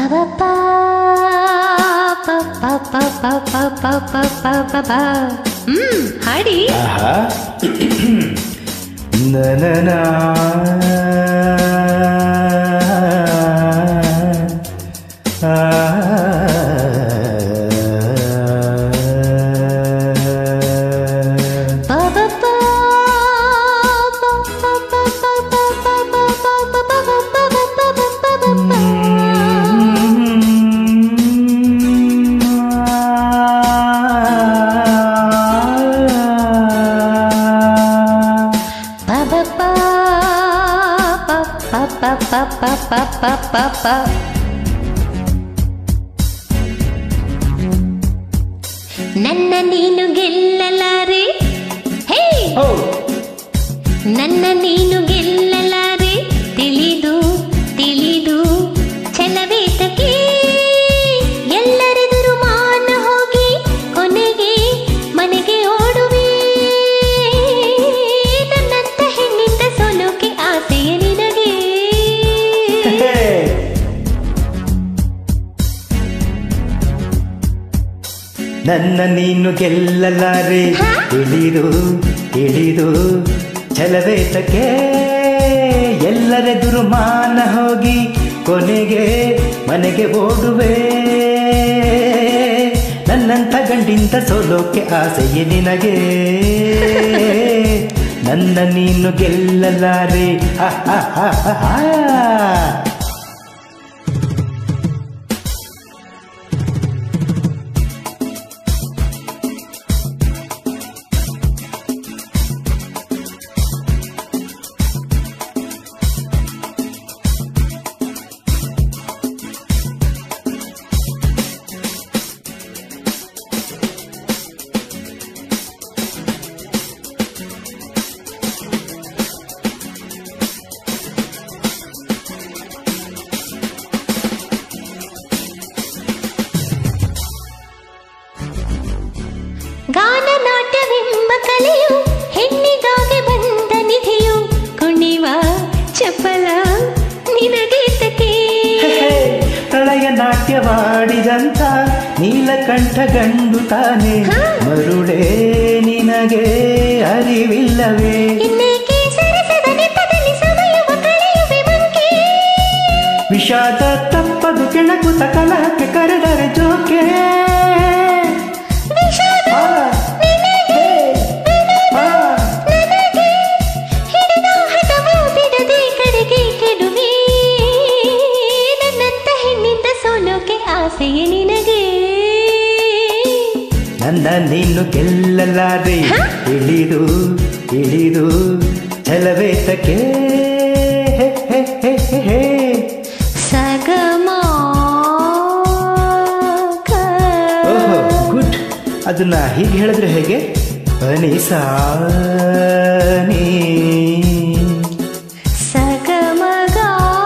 Ba-ba-ba, ba-ba-ba-ba-ba-ba-ba-ba-ba. ಹ್ಮ್ ಹಾಡಿ ಆಹಾ ನನನ Ba-ba-ba, ba-ba-ba-ba-ba-ba-ba-ba-ba-ba-ba. Ba-ba-ba, ba-ba-ba-ba-ba-ba-ba-ba. ನನ್ನ ನೀನು ಗೆಲ್ಲಲಾರೆ ಹೇ ನನ್ನ ನೀನು ಗೆಲ್ಲಲಾರೆ ತಿಳಿದು ತಿಳಿದು ಛಲವೇತಕ್ಕೆ ಎಲ್ಲರೆದುರು ಮಾನ ಹೋಗಿ ಕೊನೆಗೆ ಮನೆಗೆ ಓಡುವೆ ನನ್ನಂತ ಹೆಣ್ಣಿಂದ ಸೋಲೋಕೆ ಆಸೆಯ ನಿನಗೆ ನನ್ನ ನೀನು ಗೆಲ್ಲಲಾರೆ ಹಾ? ತಿಳಿದು ತಿಳಿದು ಛಲವೇತಕ್ಕೆ ಎಲ್ಲರೆದುರು ಮಾನ ಹೋಗಿ ಕೊನೆಗೆ ಮನೆಗೆ ಓಡುವೆ ನನ್ನಂಥ ಗಂಡಿಂದ ಸೋಲೋಕೆ ಆಸೆಯೇ ನಿನಗೆ ನನ್ನ ನೀನು ಗೆಲ್ಲಲಾರೆ ಆ, ಆ, ಆ, ಆ, ಆ. ಗಾನ ನಾಟ್ಯವೆಂಬ ಕಲೆಯು ಹೆಣ್ಣಿಗಾಗಿ ಬಂದ ನಿಧಿಯು ಕುಣಿವ ಚಪಲ ನಿನಗೀತಕ್ಕೆ ಪ್ರಳಯ ನಾಟ್ಯವಾಡಿದಂತ ನೀಲಕಂಠ ಗಂಡು ತಾನೆ ಹಾ. ಮರುಳೇ ನಿನಗೆ ಅರಿವಿಲ್ಲವೇ ಇನ್ನೇಕೆ ಸರಸದ ನೆಪದಲ್ಲಿ ಸಮಯವ ಕಳೆಯುವೆ ಮಂಕೆ ವಿಷಾದ ತಪ್ಪದು ಕೆಣಕುತ ಕಲಹಕ್ಕೆ ಕರೆದರೆ ಜೋಕೆ ವಿಷಾದ ಆ, ಹೇ, ಆ, ನನಗೆ ಹಿಡಿದ ಹಠವ ಬಿಡದೆ ಕಡೆಗೆ ಕೆಡುವೆ ನನ್ನಂತ ಹೆಣ್ಣಿಂದ ಸೋಲೋಕೆ ಆಸೆಯೇ ನಿನಗೆ ನನ್ನ ನೀನು ಗೆಲ್ಲಲಾರೆ ಹಾ? ಇಳಿದು ಇಳಿದು ಛಲವೇತಕ್ಕೆ ಹೇ, ಹೇ, ಹೇ, ಹೇ, ಹೇ. ಸಗಮ ಓಹೋ ಗುಡ್ ಅದನ್ನ ಹೀಗೆ ಹೇಳಿದ್ರೆ ಹೇಗೆ ಅನಿಸಾ ನೀ ಸಗಮಗ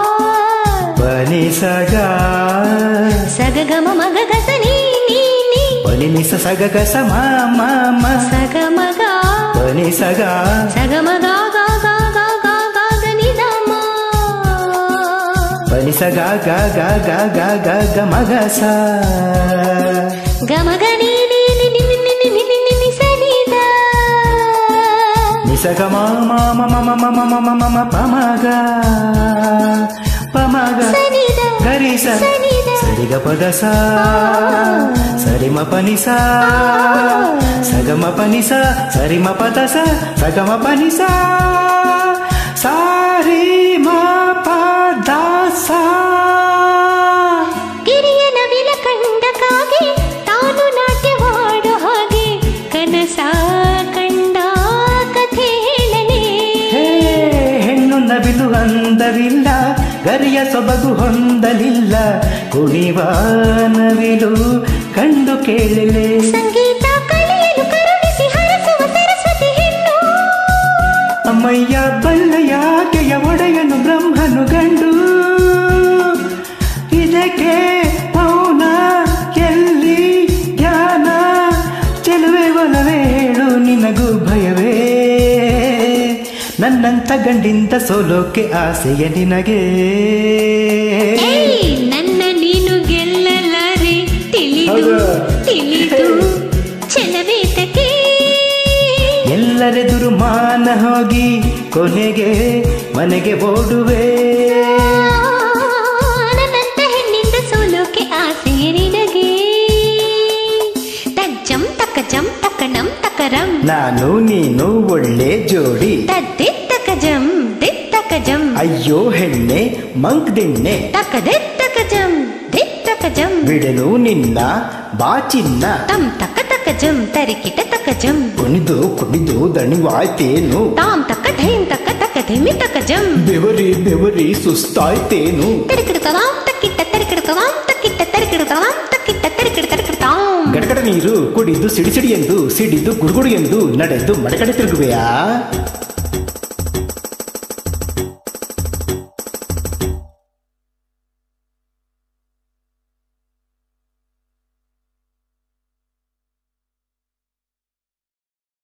ಪನಿಸಗ ಸಗಗಮ ಮಗ ಗಸ ನೀ ನೀ ನೀ ಪನಿನಿಸ ಸಗ ಗಸ ಮಾ ಮಾ ಮ ಸಗಮಗ ಪನಿಸಗ ಸಗಮಗ ಗ ಗ ಗ ಗ ಗ ಗ ನಿ ದ ಮ. ಪನಿಸಗ ಗ ಗ ಗ ಗ ಗ ಗ ಮಗ ಸ ಗಮಗ ನೀ ನೀ ನಿ ನಿ ನಿ ನಿ ನಿ ನಿ ನಿ ನಿ ಸ ನಿ ದ. ನಿಸಗ ಮ ಮ ಮ ಮ ಮ ಮ ಮ ಮ ಮ ಮ ಪಮಗ ಪಮಗ ಸ ನಿ ದ. ಗರಿಸ ಸ ನಿ ದ. ಸರಿಗ ಪದ ಸ ಸರಿಮ ಪನಿಸ ಸಗಮ ಪನಿಸ ಸರಿಮ ಪದ ಸ ಸಗಮ ಪನಿಸ ಸಾರಿ ಮ ಪದ ಸ ಗಿರಿಯ ನವಿಲ ಕಂಡ ಕಾಗೆ ತಾನು ನಾಟ್ಯವಾಡೋ ಹಾಗೆ ಕನಸ ಕಂಡ ಕಥೆ ಹೇಳಲೇ ಹೇ ಹೆಣ್ಣು ನವಿಲು ಅಂದವಿಲ್ಲ ಗರಿಯ ಸೊಬಗು ಹೊಂದಲಿಲ್ಲ ಕುಣಿವ ನವಿಲು ಕಂಡು ಕೇಳಲೆ ಸಂಗೀತ ಕಲಿಯಲು ಕರುಣಿಸಿ ಹರಸುವ ಸರಸ್ವತಿ ಹೆಣ್ಣು ಅಮ್ಮಯ್ಯ ಬಲ್ಲಯಾಕೆಯ ಒಡೆಯನು ಬ್ರಹ್ಮನು ಗಂಡು ಇದಕ್ಕೆ ಮೌನ ಎಲ್ಲಿ ಧ್ಯಾನ ಚೆಲುವೆ ಒಲವೇ ಹೇಳು ನಿನಗೂ ಭಯವೇ ನನ್ನಂತ ಗಂಡಿಂದ ಸೋಲೋಕೆ ಆಸೆಯ ನಿನಗೆ ಏಯ್, ನನ್ನ ನೀನು ಕೊನೆಗೆ ಮನೆಗೆ ಓಡುವೆ ನನ್ನಂತ ಹೆಣ್ಣಿಂದ ಸೋಲೋಕೆ ಆಸೆ ನಿನಗೆ ತಜ್ಜಂ ತಕಜಂ ತಕಣಂ ತಕರಂ ನಾನು ನೀನು ಒಳ್ಳೆ ಜೋಡಿ ತದ್ದಿತ್ತಕಜಂ ದಿತ್ತಕಜಂ ಅಯ್ಯೋ ಹೆಣ್ಣೆ ಮಂಕ್ ದಿಣ್ಣೆ ತಕದಿತ್ತಕಜಂ ದಿತ್ತಕಜಂ ಬಿಡಲು ನಿನ್ನ ಬಾಚಿನ್ನ ತಂ ತಕ ತಕಜಂ ತರಿಕಿಟ ತಕಜಂ ಕುಣಿದು ಕುಣಿದು ದಣಿವಾಯ್ತೇನು ತಾಂ ತಕ ಧೈಂ ತಕ ತಕ ಧಿಮಿ ತಕಜಂ ಬೆವರಿ ಬೆವರಿ ಸುಸ್ತಾಯ್ತೇನು ತರಿಕಿಡತದಾಂ ತಕ್ಕಿಟ್ಟ ತರಿಕಿಡತದಾಂ ತಕ್ಕಿಟ್ಟ ತರಿಕಿಡತದಾಂ ತಕ್ಕಿಟ್ಟ ತರಿಕಿಡ ತರಿಕಿಡತಾಂ ಗಡಗಡ ನೀರು ಕುಡಿದು ಸಿಡಿ ಸಿಡಿ ಎಂದು ಸಿಡಿದು ಗುಡುಗುಡು ಎಂದು ನಡೆದು ಮಡಗಡೆ ತಿರುಗುವೆಯಾ